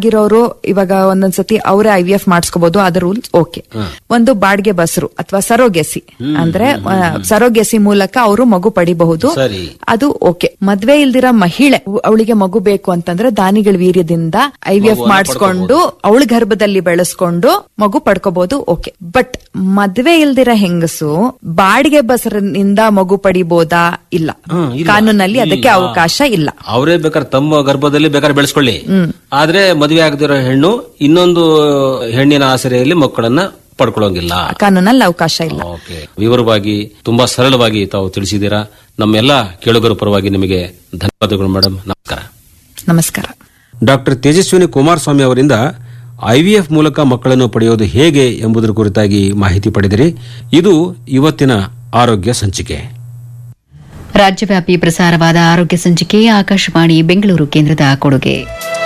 ಆಗಿರೋರು ಇವಾಗ ಒಂದೊಂದ್ಸತಿ ಅವರೇ ಐ ವಿ ಎಫ್ ಮಾಡಿಸ್ಕೋಬಹುದು ಅದ ರೂಲ್ಸ್ ಓಕೆ ಒಂದು ಬಾಡಿಗೆ ಬಸರು ಅಥವಾ ಸರೋಗೆಸಿ ಅಂದ್ರೆ ಸರೋಗೆಸಿ ಮೂಲಕ ಅವರು ಮಗು ಪಡಿಬಹುದು ಸರಿ ಅದು ಓಕೆ ಮದ್ವೆ ಇಲ್ದಿರ ಮಹಿಳೆ ಅವಳಿಗೆ ಮಗು ಬೇಕು ಅಂತಂದ್ರೆ ದಾನಿಗಳ ವೀರ್ಯದಿಂದ ಐ ವಿ ಎಫ್ ಮಾಡಿಸ್ಕೊಂಡು ಅವಳ ಗರ್ಭದಲ್ಲಿ ಬೆಳೆಸ್ಕೊಂಡು ಮಗು ಪಡ್ಕೋಬಹುದು ಓಕೆ ಬಟ್ ಮದ್ವೆ ಇಲ್ದಿರ ಹೆಂಗಸು ಬಾಡಿಗೆ ಬಸರಿನಿಂದ ಮಗು ಪಡಿಬೋದಾ ಇಲ್ಲ ಹ್ಮ್, ಇಲ್ಲ. ಕಾನೂನಲ್ಲಿ ಅದಕ್ಕೆ ಇಲ್ಲ. ಅವಕಾಶ ಇಲ್ಲ ಅವರೇ ಬೇಕಾದ್ರೆ ತಮ್ಮ ಗರ್ಭದಲ್ಲಿ ಬೇಕಾದ್ರೆ ಬೆಳೆಸ್ಕೊಳ್ಳಿ ಆದ್ರೆ ಮದುವೆ ಆಗದಿರೋ ಹೆಣ್ಣು ಇನ್ನೊಂದು ಹೆಣ್ಣಿನ ಆಸರೆಯಲ್ಲಿ ಮಕ್ಕಳನ್ನ ಪಡ್ಕೊಳ್ಳೋಂಗಿಲ್ಲ ಕಾನೂನಲ್ಲಿ ಅವಕಾಶ ಇಲ್ಲ ಓಕೆ ವಿವರವಾಗಿ ತುಂಬಾ ಸರಳವಾಗಿ ತಾವು ತಿಳಿಸಿದ್ದೀರಾ ನಮ್ಮೆಲ್ಲ ಕೇಳುಗರ ಪರವಾಗಿ ನಿಮಗೆ ಧನ್ಯವಾದಗಳು ಮೇಡಮ್ ನಮಸ್ಕಾರ ನಮಸ್ಕಾರ ಡಾಕ್ಟರ್ ತೇಜಸ್ವಿನಿ ಕುಮಾರಸ್ವಾಮಿ ಅವರಿಂದ ಐವಿಎಫ್ ಮೂಲಕ ಮಕ್ಕಳನ್ನು ಪಡೆಯೋದು ಹೇಗೆ ಎಂಬುದರ ಕುರಿತಾಗಿ ಮಾಹಿತಿ ಪಡೆದಿರಿ ಇದು ಇವತ್ತಿನ ಆರೋಗ್ಯ ಸಂಚಿಕೆ ರಾಜ್ಯವ್ಯಾಪಿ ಪ್ರಸಾರವಾದ ಆರೋಗ್ಯ ಸಂಚಿಕೆ ಆಕಾಶವಾಣಿ ಬೆಂಗಳೂರು ಕೇಂದ್ರದ ಕೊಡುಗೆ